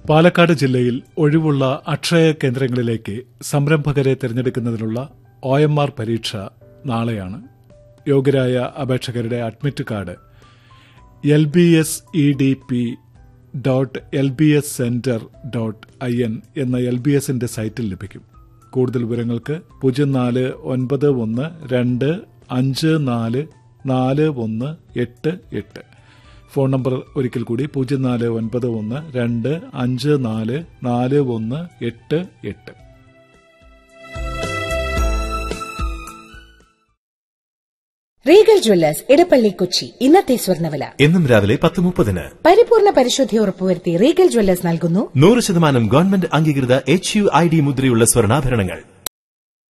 പാലക്കാട് ജില്ലയിൽ ഒഴിവുള്ള അക്ഷയ കേന്ദ്രങ്ങളിലേക്ക് സംരംഭകരെ തിരഞ്ഞെടുക്കുന്നതിനുള്ള ഒ എം ആർ പരീക്ഷ നാളെയാണ് യോഗ്യരായ അപേക്ഷകരുടെ admit card L B S E D P dot L B S centre dot I N എന്ന എൽ ബി എസിന്റെ സൈറ്റിൽ ലഭിക്കും കൂടുതൽ വിവരങ്ങൾക്ക് പൂജ്യം നാല് ഒൻപത് ഒന്ന് രണ്ട് അഞ്ച് നാല് നാല് ഒന്ന് എട്ട് എട്ട് ഫോൺ നമ്പർ ഒരിക്കൽ കൂടി പൂജ്യം നാല് ഒൻപത് ഒന്ന് രണ്ട് അഞ്ച് നാല് നാല് ഒന്ന് എട്ട് എട്ട് റീഗൽ ജ്വല്ലേഴ്സ് ഇടപ്പള്ളി കൊച്ചി ഇന്നത്തെ സ്വർണ്ണവില എന്നും രാവിലെ പത്ത് മുപ്പതിന് പരിപൂർണ പരിശുദ്ധി ഉറപ്പുവരുത്തി റീഗൽ ജ്വല്ലേഴ്സ് നൽകുന്നു നൂറ് ശതമാനം ഗവൺമെന്റ് അംഗീകൃത എച്ച് യു ഐ ഡി മുദ്രയുള്ള സ്വർണ്ണാഭരണങ്ങൾ